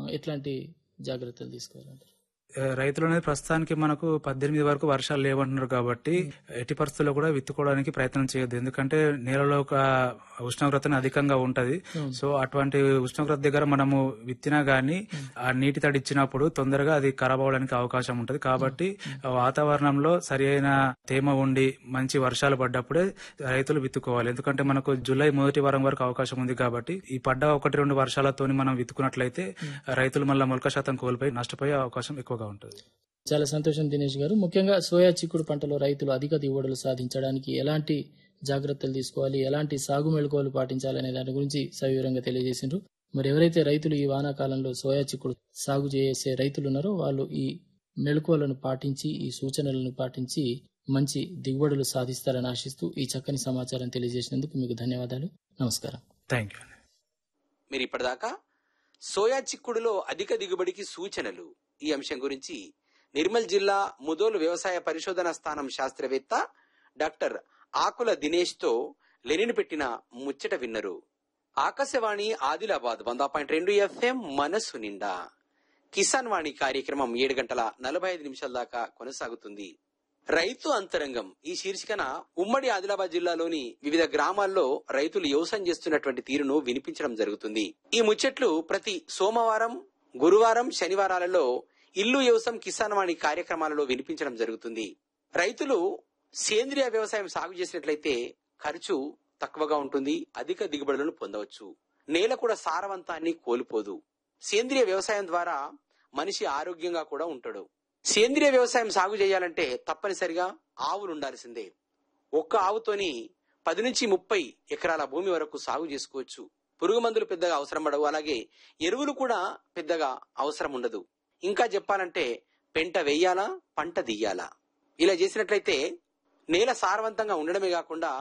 ఎట్లాంటి జాగ్రత్తలు తీసుకోవాలంటారు ఆ, రైతులు అనేది ప్రస్తుతానికి మనకు పద్దెనిమిది వరకు వర్షాలు లేవంటున్నారు కాబట్టి ఎట్టి పరిస్థితుల్లో కూడా విత్తుకోవడానికి ప్రయత్నం చేయొద్దు ఎందుకంటే నేలలో ఒక ఉష్ణోగ్రత అధికంగా ఉంటది సో అటువంటి ఉష్ణోగ్రత దగ్గర మనము విత్తినా గానీ ఆ నీటి తడి ఇచ్చినప్పుడు తొందరగా అది ఖరాబ్ అవడానికి అవకాశం ఉంటది కాబట్టి ఆ వాతావరణంలో సరి అయిన తేమ ఉండి మంచి వర్షాలు పడ్డప్పుడే రైతులు విత్తుకోవాలి ఎందుకంటే మనకు జూలై మొదటి వారం వరకు అవకాశం ఉంది కాబట్టి ఈ పడ్డ ఒకటి రెండు వర్షాలతోని మనం విత్తుకున్నట్లయితే రైతులు మళ్ళీ మొలక శాతం కోల్పోయి నష్టపోయే అవకాశం ఎక్కువగా ఉంటుంది చాలా సంతోషం దినేష్ గారు ముఖ్యంగా సోయా చిక్కుడు పంటలో రైతులు అధిక దిగుబడులు సాధించడానికి ఎలాంటి జాగ్రత్తలు తీసుకోవాలి ఎలాంటి సాగు మెళుకువలు పాటించాలనే దాని గురించి సవివరంగా తెలియజేసిండ్రు మరి ఎవరైతే రైతులు ఈ వానాకాలంలో సోయా చిక్కుడు సాగు చేసే రైతులు ఉన్నారో వాళ్ళు ఈ మెళుకువలను పాటించి ఈ సూచనలను పాటించి మంచి దిగుబడులు సాధిస్తారని ఆశిస్తూ ఈ చక్కని సమాచారం తెలియజేసినందుకు మీకు ధన్యవాదాలు నమస్కారం థ్యాంక్ యూ మీరు ఇప్పటిదాకా సోయా చిక్కుడులో అధిక దిగుబడికి సూచనలు ఈ అంశం గురించి నిర్మల్ జిల్లా ముదోలు వ్యవసాయ పరిశోధన స్థానం శాస్త్రవేత్త డాక్టర్ ఆకుల దినేష్ తో లెనిన్ పెట్టిన ముచ్చట విన్నరు ఆకాశవాణి ఆదిలాబాద్ వంద పాయింట్ రెండు ఎఫ్ఎం మనస్సు నిండా కిసాన్ వాణి కార్యక్రమం ఏడు గంటల నలభై ఐదు నిమిషాల దాకా కొనసాగుతుంది రైతు అంతరంగం ఈ శీర్షికన ఉమ్మడి ఆదిలాబాద్ జిల్లాలోని వివిధ గ్రామాల్లో రైతులు వ్యవసాయం చేస్తున్నటువంటి తీరును వినిపించడం జరుగుతుంది ఈ ముచ్చట్లు ప్రతి సోమవారం గురువారం శనివారాలలో ఇల్లు వ్యవసాయం కిసాన్ వాణి కార్యక్రమాలలో వినిపించడం జరుగుతుంది రైతులు సేంద్రియ వ్యవసాయం సాగు చేసినట్లయితే ఖర్చు తక్కువగా ఉంటుంది అధిక దిగుబడులను పొందవచ్చు నేల కూడా సారవంతాన్ని కోల్పోదు సేంద్రియ వ్యవసాయం ద్వారా మనిషి ఆరోగ్యంగా కూడా ఉంటాడు సేంద్రియ వ్యవసాయం సాగు చేయాలంటే తప్పనిసరిగా ఆవులు ఉండాల్సిందే ఒక్క ఆవుతోని పది నుంచి ముప్పై ఎకరాల భూమి వరకు సాగు చేసుకోవచ్చు పురుగు మందులు పెద్దగా అవసరం పడవు అలాగే ఎరువులు కూడా పెద్దగా అవసరం ఉండదు ఇంకా చెప్పాలంటే పెంట వేయాలా పంట దియ్యాలా ఇలా చేసినట్లయితే నేల సారవంతంగా ఉండడమే కాకుండా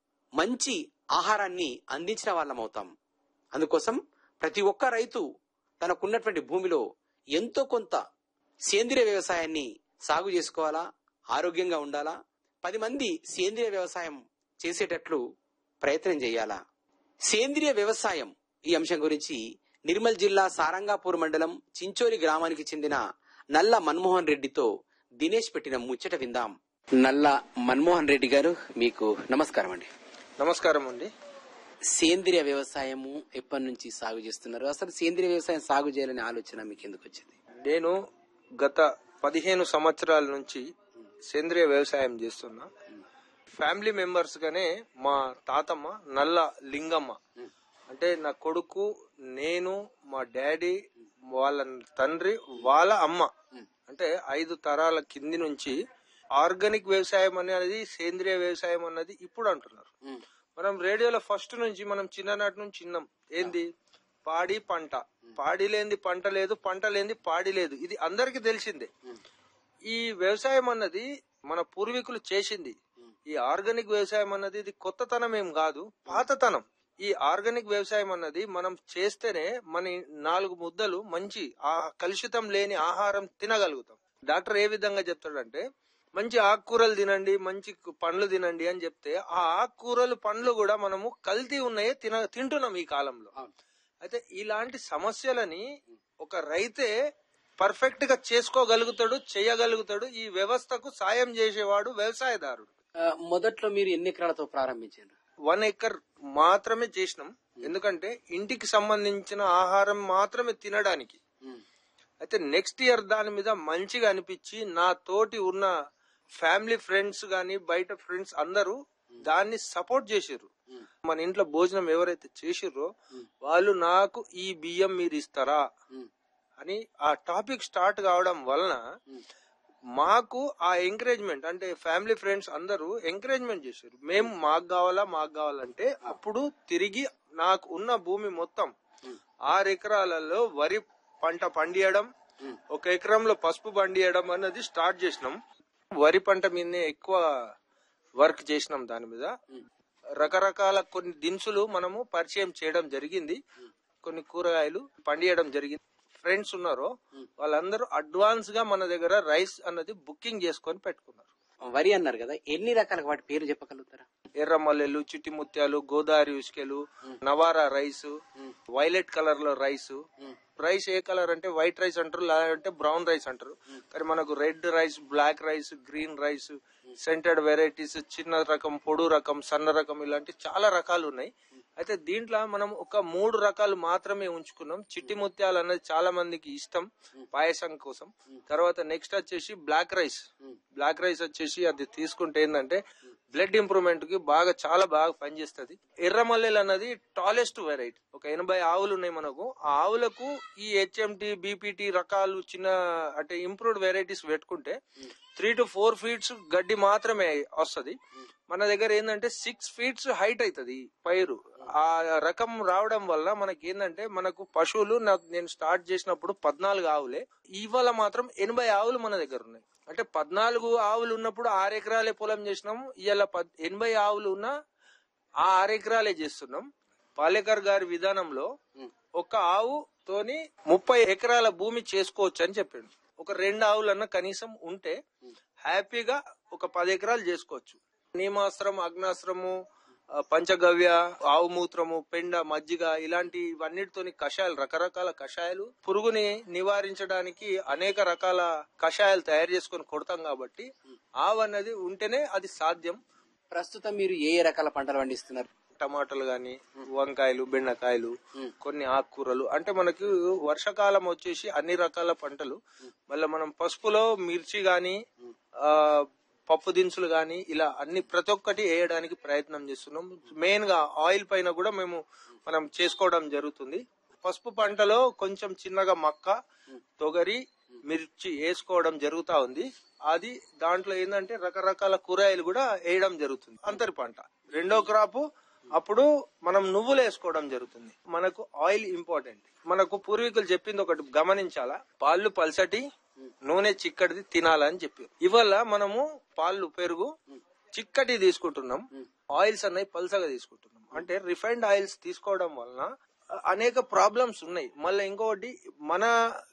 మంచి ఆహారాన్ని అందించిన వాళ్ళం అవుతాం అందుకోసం ప్రతి ఒక్క రైతు తనకున్నటువంటి భూమిలో ఎంతో కొంత సేంద్రియ వ్యవసాయాన్ని సాగు చేసుకోవాలా ఆరోగ్యంగా ఉండాలా పది మంది సేంద్రియ వ్యవసాయం చేసేటట్లు ప్రయత్నం చేయాలా సేంద్రియ వ్యవసాయం ఈ అంశం గురించి నిర్మల్ జిల్లా సారంగాపూర్ మండలం చించోలి గ్రామానికి చెందిన నల్ల మన్మోహన్ రెడ్డితో దినేష్ పెట్టిన ముచ్చట విందాం నల్ల మన్మోహన్ రెడ్డి గారు మీకు నమస్కారం అండి నమస్కారం అండి సేంద్రియ వ్యవసాయము ఎప్పటి నుంచి సాగు చేస్తున్నారు అసలు సేంద్రియ వ్యవసాయం సాగు చేయాలనే ఆలోచన మీకు ఎందుకు వచ్చింది నేను గత పదిహేను సంవత్సరాల నుంచి సేంద్రియ వ్యవసాయం చేస్తున్నా ఫ్యామిలీ మెంబర్స్ గానే మా తాతమ్మ నల్ల లింగమ్మ అంటే నా కొడుకు నేను మా డాడీ వాళ్ళ తండ్రి వాళ్ళ అమ్మ అంటే ఐదు తరాల కింది నుంచి ఆర్గానిక్ వ్యవసాయం అనేది సేంద్రియ వ్యవసాయం అన్నది ఇప్పుడు అంటున్నారు మనం రేడియోలో ఫస్ట్ నుంచి మనం చిన్ననాటి నుంచి చిన్నాం ఏంది పాడి పంట పాడి లేనిది పంట లేదు పంట లేనిది పాడి లేదు ఇది అందరికి తెలిసిందే ఈ వ్యవసాయం అన్నది మన పూర్వీకులు చేసింది ఈ ఆర్గానిక్ వ్యవసాయం అన్నది ఇది కొత్తతనం ఏం కాదు పాతతనం ఈ ఆర్గానిక్ వ్యవసాయం అన్నది మనం చేస్తేనే మన నాలుగు ముద్దలు మంచి ఆ కలుషితం లేని ఆహారం తినగలుగుతాం డాక్టర్ ఏ విధంగా చెప్తాడంటే మంచి ఆకుకూరలు తినండి మంచి పండ్లు తినండి అని చెప్తే ఆ ఆకుకూరలు పండ్లు కూడా మనము కల్తీ ఉన్నాయే తిన తింటున్నాం ఈ కాలంలో అయితే ఇలాంటి సమస్యలని ఒక రైతే పర్ఫెక్ట్ గా చేసుకోగలుగుతాడు చేయగలుగుతాడు ఈ వ్యవస్థకు సాయం చేసేవాడు వ్యవసాయదారుడు ఆ, మొదట్లో మీరు ఎన్ని ఎకరాలతో ప్రారంభించారు వన్ ఎకర్ మాత్రమే చేసినాం ఎందుకంటే ఇంటికి సంబంధించిన ఆహారం మాత్రమే తినడానికి అయితే నెక్స్ట్ ఇయర్ దాని మీద మంచిగా అనిపించి నా తోటి ఉన్న ఫ్యామిలీ ఫ్రెండ్స్ గాని బయట ఫ్రెండ్స్ అందరూ దాన్ని సపోర్ట్ చేసిర్రు మన ఇంట్లో భోజనం ఎవరైతే చేసిర్రో వాళ్ళు నాకు ఈ బియ్యం మీరు ఇస్తారా అని ఆ టాపిక్ స్టార్ట్ కావడం వలన మాకు ఆ ఎంకరేజ్మెంట్ అంటే ఫ్యామిలీ ఫ్రెండ్స్ అందరూ ఎంకరేజ్మెంట్ చేశారు మేము మాకు కావాలా మాకు కావాలంటే అప్పుడు తిరిగి నాకు ఉన్న భూమి మొత్తం ఆరు ఎకరాలలో వరి పంట పండియడం ఒక ఎకరంలో పసుపు పండియడం అన్నది స్టార్ట్ చేసినాం వరి పంట మీదనే ఎక్కువ వర్క్ చేసినాం దాని మీద రకరకాల కొన్ని దినుసులు మనము పరిచయం చేయడం జరిగింది కొన్ని కూరగాయలు పండియడం జరిగింది ఫ్రెండ్స్ ఉన్నారో వాళ్ళందరూ అడ్వాన్స్ గా మన దగ్గర రైస్ అన్నది బుకింగ్ చేసుకొని పెట్టుకున్నారు వరి అన్నారు కదా ఎన్ని రకాల వాటి పేరు చెప్పగలుగుతారా ఎర్ర మల్లెలు చిట్టి ముత్యాలు గోదావరి ఉసుకెలు నవారా రైస్ వైలెట్ కలర్ లో రైస్ రైస్ ఏ కలర్ అంటే వైట్ రైస్ అంటారు లేదంటే బ్రౌన్ రైస్ అంటారు కానీ మనకు red rice black rice green rice scented varieties చిన్న రకం పొడు రకం సన్న రకం ఇలాంటి చాలా రకాలు ఉన్నాయి అయితే దీంట్లో మనం ఒక మూడు రకాలు మాత్రమే ఉంచుకున్నాం చిట్టి ముత్యాలు అనేది చాలా మందికి ఇష్టం పాయసం కోసం తర్వాత నెక్స్ట్ వచ్చేసి బ్లాక్ రైస్ బ్లాక్ రైస్ వచ్చేసి అది తీసుకుంటే ఏంటంటే బ్లడ్ ఇంప్రూవ్మెంట్ కి బాగా చాలా బాగా పనిచేస్తుంది ఎర్రమల్లెలు అన్నది టాలెస్ట్ వెరైటీ ఒక ఎనభై ఆవులు ఉన్నాయి మనకు ఆ ఆవులకు ఈ హెచ్ఎంటి బీపీటీ రకాలు చిన్న అంటే ఇంప్రూవ్డ్ వెరైటీస్ పెట్టుకుంటే త్రీ టు ఫోర్ ఫీట్స్ గడ్డి మాత్రమే వస్తది మన దగ్గర ఏంటంటే సిక్స్ ఫీట్స్ హైట్ అవుతుంది పైరు ఆ రకం రావడం వల్ల మనకి ఏంటంటే మనకు పశువులు నాకు నేను స్టార్ట్ చేసినప్పుడు పద్నాలుగు ఆవులే ఇవాళ మాత్రం ఎనభై ఆవులు మన దగ్గర ఉన్నాయి అంటే పద్నాలుగు ఆవులు ఉన్నప్పుడు ఆరు ఎకరాలే పొలం చేసినాం ఇవాళ ఎనభై ఆవులు ఉన్న ఆ ఆరు ఎకరాలే చేస్తున్నాం పాలేకర్ గారి విధానంలో ఒక ఆవు తోని ముప్పై ఎకరాల భూమి చేసుకోవచ్చు అని చెప్పాడు ఒక రెండు ఆవులన్నా కనీసం ఉంటే హ్యాపీగా ఒక పది ఎకరాలు చేసుకోవచ్చు నీమాస్త్రం అగ్నాస్త్రము ఆ, పంచగవ్య ఆవు మూత్రము పెండ మజ్జిగ ఇలాంటి ఇవన్నిటితోని కషాయాలు రకరకాల కషాయాలు పురుగుని నివారించడానికి అనేక రకాల కషాయాలు తయారు చేసుకొని కొడతాం కాబట్టి ఆవు అన్నది ఉంటేనే అది సాధ్యం ప్రస్తుతం మీరు ఏ ఏ రకాల పంటలు పండిస్తున్నారు టమాటాలు గాని వంకాయలు బెండకాయలు కొన్ని ఆకుకూరలు అంటే మనకి వర్షాకాలం వచ్చేసి అన్ని రకాల పంటలు మళ్ళీ మనం పసుపులో మిర్చి గాని ఆ పప్పు దినుసులు గాని ఇలా అన్ని ప్రతి ఒక్కటి వేయడానికి ప్రయత్నం చేస్తున్నాం మెయిన్ గా ఆయిల్ పైన కూడా మేము మనం చేసుకోవడం జరుగుతుంది పసుపు పంటలో కొంచెం చిన్నగా మక్క తొగరి మిర్చి వేసుకోవడం జరుగుతా ఉంది అది దాంట్లో ఏంటంటే రకరకాల కూరగాయలు కూడా వేయడం జరుగుతుంది అంతరి పంట రెండో క్రాపు అప్పుడు మనం నువ్వులు వేసుకోవడం జరుగుతుంది మనకు ఆయిల్ ఇంపార్టెంట్ మనకు పూర్వీకులు చెప్పింది ఒకటి గమనించాలా పాలు పల్సటి నూనె చిక్కటిది తినాలని చెప్పారు ఇవల్ల మనము పాలు పెరుగు చిక్కటి తీసుకుంటున్నాం ఆయిల్స్ అన్నవి పల్సగా తీసుకుంటున్నాం అంటే రిఫైన్డ్ ఆయిల్స్ తీసుకోవడం వలన అనేక ప్రాబ్లమ్స్ ఉన్నాయి మళ్ళీ ఇంకొకటి మన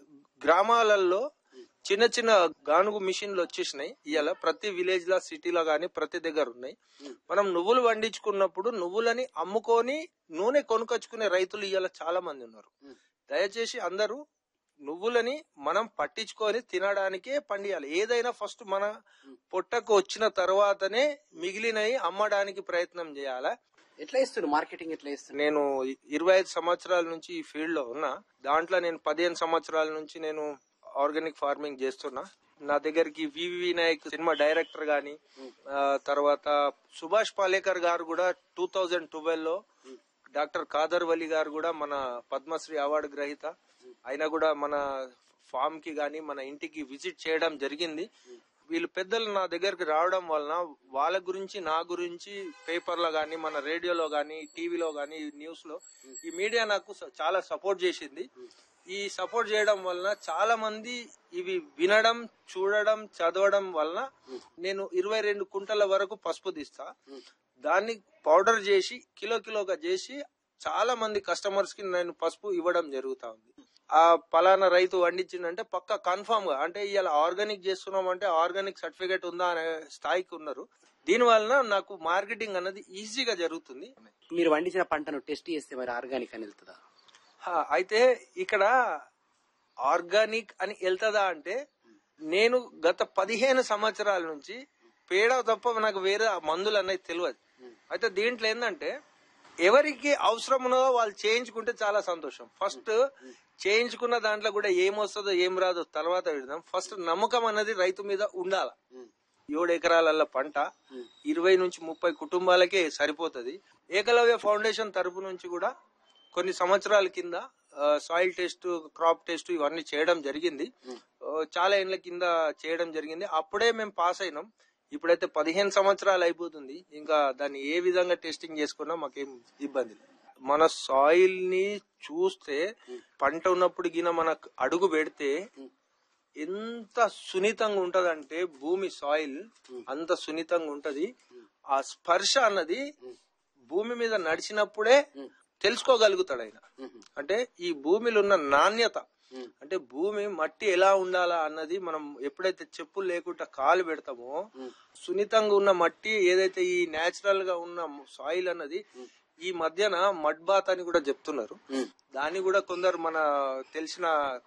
గ్రామాలలో చిన్న చిన్న గానుగు మిషన్లు వచ్చేసినాయి ఇవాళ ప్రతి విలేజ్ లో సిటీలో గానీ ప్రతి దగ్గర ఉన్నాయి మనం నువ్వులు పండించుకున్నప్పుడు నువ్వులని అమ్ముకొని నూనె కొనుకొచ్చుకునే రైతులు ఇవాళ చాలా మంది ఉన్నారు దయచేసి అందరూ నువ్వులని మనం పట్టించుకొని తినడానికే పండియాలి ఏదైనా ఫస్ట్ మన పొట్టకు వచ్చిన తర్వాతనే మిగిలినవి అమ్మడానికి ప్రయత్నం చేయాలా ఎట్లా ఇస్తారు మార్కెటింగ్ ఎట్లా ఇస్తారు నేను ఇరవై ఐదు సంవత్సరాల నుంచి ఈ ఫీల్డ్ లో ఉన్నా దాంట్లో నేను పదిహేను సంవత్సరాల నుంచి నేను ఆర్గానిక్ ఫార్మింగ్ చేస్తున్నా నా దగ్గరికి వివి నాయక్ సినిమా డైరెక్టర్ గాని ఆ, తర్వాత సుభాష్ పాలేకర్ గారు కూడా టూ థౌజండ్ ట్వెల్వ్ లో డాక్టర్ కాదర్ వలి గారు కూడా మన పద్మశ్రీ అవార్డు గ్రహీత ఆయన కూడా మన ఫామ్ కి గాని మన ఇంటికి విజిట్ చేయడం జరిగింది వీళ్ళు పెద్దలు నా దగ్గరికి రావడం వలన వాళ్ళ గురించి నా గురించి పేపర్ లో గానీ మన రేడియోలో గానీ టీవీలో గానీ న్యూస్ లో ఈ మీడియా నాకు స- చాలా సపోర్ట్ చేసింది ఈ సపోర్ట్ చేయడం వలన చాలా మంది ఇవి వినడం చూడడం చదవడం వలన నేను ఇరవై రెండు కుంటల వరకు పసుపు తీస్తా దాన్ని పౌడర్ చేసి కిలో కిలోగా చేసి చాలా మంది కస్టమర్స్ కి నేను పసుపు ఇవ్వడం జరుగుతా ఉంది ఆ పలానా రైతు వండించిందంటే పక్క కన్ఫామ్ గా అంటే ఇవాళ ఆర్గానిక్ చేస్తున్నాం అంటే ఆర్గానిక్ సర్టిఫికేట్ ఉందా అనే స్థాయికి ఉన్నారు దీని వలన నాకు మార్కెటింగ్ అన్నది ఈజీగా జరుగుతుంది మీరు పండించిన పంటను టెస్ట్ చేస్తే మరి ఆర్గానిక్ అని వెళ్తుందా హా, అయితే ఇక్కడ ఆర్గానిక్ అని వెళ్తుందా అంటే నేను గత పదిహేను సంవత్సరాల నుంచి పేడ తప్ప నాకు వేరే మందులు అనేది తెలియదు అయితే దీంట్లో ఏంటంటే ఎవరికి అవసరం ఉన్నదో వాళ్ళు చేయించుకుంటే చాలా సంతోషం ఫస్ట్ చేయించుకున్న దాంట్లో కూడా ఏం వస్తుందో ఏం రాదో తర్వాత విడదాం ఫస్ట్ నమ్మకం అనేది రైతు మీద ఉండాల ఏడు ఎకరాల పంట ఇరవై నుంచి ముప్పై కుటుంబాలకే సరిపోతది ఏకలవ్య ఫౌండేషన్ తరపు నుంచి కూడా కొన్ని సంవత్సరాల కింద సాయిల్ టెస్ట్ క్రాప్ టెస్ట్ ఇవన్నీ చేయడం జరిగింది ఆ, చాలా ఏళ్ల కింద చేయడం జరిగింది అప్పుడే మేము పాస్ అయినాం ఇప్పుడైతే పదిహేను సంవత్సరాలు అయిపోతుంది ఇంకా దాన్ని ఏ విధంగా టెస్టింగ్ చేసుకున్నా మాకేం ఇబ్బంది లేదు మన సాయిల్ ని చూస్తే పంట ఉన్నప్పుడు గిన మనకు అడుగు పెడితే ఎంత సున్నితంగా ఉంటదంటే భూమి సాయిల్ అంత సున్నితంగా ఉంటది ఆ స్పర్శ అన్నది భూమి మీద నడిచినప్పుడే తెలుసుకోగలుగుతాడు ఆయన అంటే ఈ భూమిలో ఉన్న నాణ్యత అంటే భూమి మట్టి ఎలా ఉండాలా అన్నది మనం ఎప్పుడైతే చెప్పులు లేకుండా కాలు పెడతామో సున్నితంగా ఉన్న మట్టి ఏదైతే ఈ నేచురల్ గా ఉన్న సాయిల్ అన్నది ఈ మధ్యన మడ్ బాత్ అని కూడా చెప్తున్నారు ఉమ్. దాన్ని కూడా కొందరు మన తెలిసిన